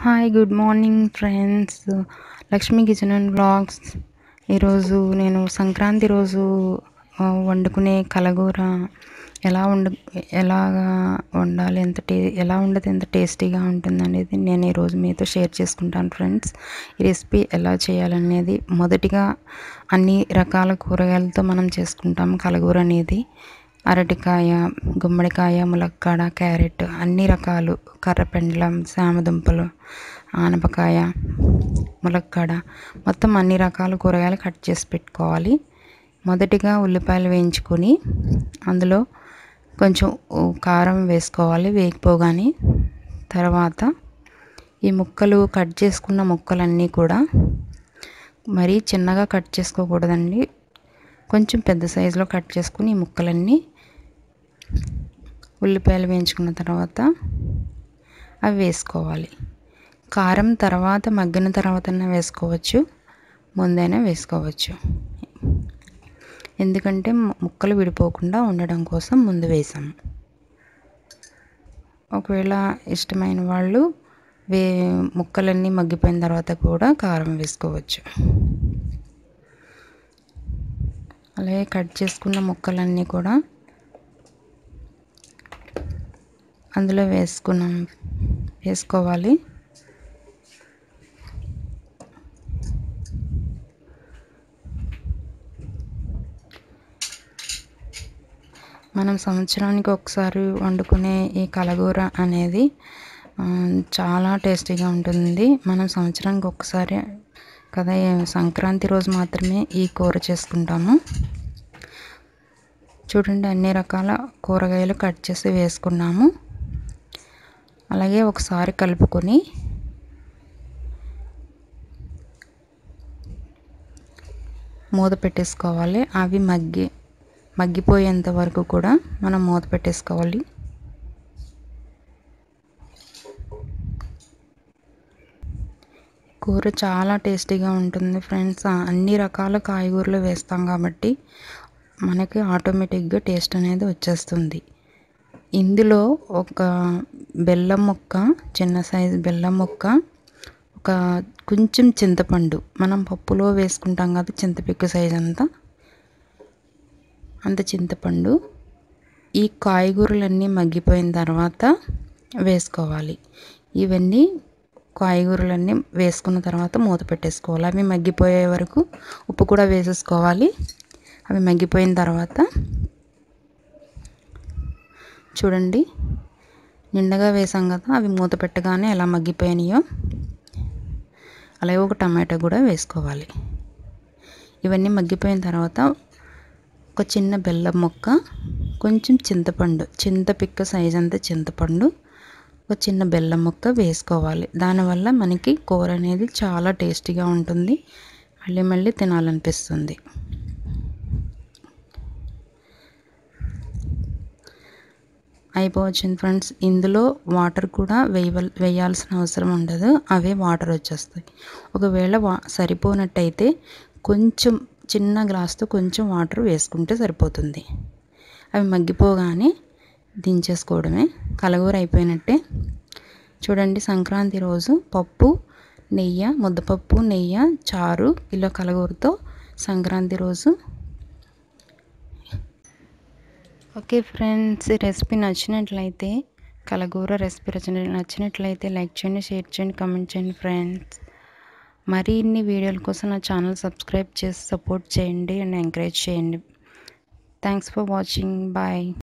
hi good morning friends Lakshmi kitchen and blogs ఈరోజు నేను సంక్రాంతి రోజు ఆ, వండుకునే కలగూర ఎలా వండు ఎలాగా వండాలి ఎంత టే ఎలా ఉండదు ఎంత టేస్టీగా ఉంటుంది అనేది నేను ఈరోజు మీతో షేర్ చేసుకుంటాను ఫ్రెండ్స్ ఈ రెసిపీ ఎలా చేయాలనేది మొదటిగా అన్ని రకాల కూరగాయలతో మనం చేసుకుంటాం కలగూర అనేది అరటికాయ గుమ్మడికాయ ములక్కాడ క్యారెట్ అన్ని రకాలు కర్రపెండలం సామదుంపలు ఆనపకాయ ములక్కాడ మొత్తం అన్ని రకాల కూరగాయలు కట్ చేసి పెట్టుకోవాలి మొదటిగా ఉల్లిపాయలు వేయించుకొని అందులో కొంచెం ఉ- కారం వేసుకోవాలి వేగిపోగానే తర్వాత ఈ ముక్కలు కట్ చేసుకున్న ముక్కలన్నీ కూడా మరీ చిన్నగా కట్ చేసుకోకూడదండి కొంచెం పెద్ద సైజులో కట్ చేసుకుని ఈ ముక్కలన్నీ ఉల్లిపాయలు వేయించుకున్న తర్వాత అవి వేసుకోవాలి కారం తర్వాత మగ్గిన తర్వాత వేసుకోవచ్చు ముందైనా వేసుకోవచ్చు ఎందుకంటే ము- ముక్కలు విడిపోకుండా ఉండడం కోసం ముందు వేసాము ఒకవేళ ఇష్టమైన వాళ్ళు వే ముక్కలన్నీ మగ్గిపోయిన తర్వాత కూడా కారం వేసుకోవచ్చు అలాగే కట్ చేసుకున్న ముక్కలన్నీ కూడా అందులో వేసుకున్నాం వేసుకోవాలి మనం సంవత్సరానికి ఒకసారి వండుకునే ఈ కలగూర అనేది ఆ, చాలా టేస్టీగా ఉంటుంది మనం సంవత్సరానికి ఒకసారి కదా ఈ సంక్రాంతి రోజు మాత్రమే ఈ కూర చేసుకుంటాము చూడండి అన్ని రకాల కూరగాయలు కట్ చేసి వేసుకున్నాము అలాగే ఒకసారి కలుపుకొని మూత పెట్టేసుకోవాలి అవి మగ్గి మగ్గిపోయేంత వరకు కూడా మనం మూత పెట్టేసుకోవాలి కూర చాలా టేస్టీగా ఉంటుంది ఫ్రెండ్స్ ఆ, అన్ని రకాల కాయగూరలు వేస్తాం కాబట్టి మనకి ఆటోమేటిక్గా టేస్ట్ అనేది వచ్చేస్తుంది ఇందులో ఒక బెల్లం ముక్క చిన్న సైజు బెల్లం ముక్క ఒక కొంచెం చింతపండు మనం పప్పులో వేసుకుంటాం కదా చింతపిక్క సైజ్ అంతా అంత చింతపండు ఈ కాయగూరలన్నీ మగ్గిపోయిన తర్వాత వేసుకోవాలి ఇవన్నీ కాయగూరలన్నీ వేసుకున్న తర్వాత మూత పెట్టేసుకోవాలి అవి మగ్గిపోయే వరకు ఉప్పు కూడా వేసేసుకోవాలి అవి మగ్గిపోయిన తర్వాత చూడండి నిండగా వేసాం కదా అవి మూత పెట్టగానే ఎలా మగ్గిపోయినాయో అలాగే ఒక టమాటా కూడా వేసుకోవాలి ఇవన్నీ మగ్గిపోయిన తర్వాత ఒక చిన్న బెల్లం ముక్క కొంచెం చింతపండు చింతపిక్క సైజ్ అంత చింతపండు ఒక చిన్న బెల్లం ముక్క వేసుకోవాలి దానివల్ల మనకి కూర అనేది చాలా టేస్టీగా ఉంటుంది మళ్ళీ మళ్ళీ తినాలనిపిస్తుంది అయిపోవచ్చింది ఫ్రెండ్స్ ఇందులో వాటర్ కూడా వేయవల్ వేయాల్సిన అవసరం ఉండదు అవే వాటర్ వచ్చేస్తాయి ఒకవేళ వా సరిపోనట్టయితే కొంచెం చిన్న గ్లాస్తో కొంచెం వాటర్ వేసుకుంటే సరిపోతుంది అవి మగ్గిపోగానే దించేసుకోవడమే కలగూర అయిపోయినట్టే చూడండి సంక్రాంతి రోజు పప్పు నెయ్యి ముద్దపప్పు నెయ్యి చారు ఇలా కలగూరతో సంక్రాంతి రోజు ఓకే ఫ్రెండ్స్ ఈ రెసిపీ నచ్చినట్లయితే కలగూర రెసిపీ రచన- నచ్చినట్లయితే లైక్ చేయండి షేర్ చేయండి కామెంట్ చేయండి ఫ్రెండ్స్ మరిన్ని వీడియోల కోసం నా ఛానల్ సబ్స్క్రైబ్ చేసి సపోర్ట్ చేయండి అండ్ ఎంకరేజ్ చేయండి థ్యాంక్స్ ఫర్ వాచింగ్ బాయ్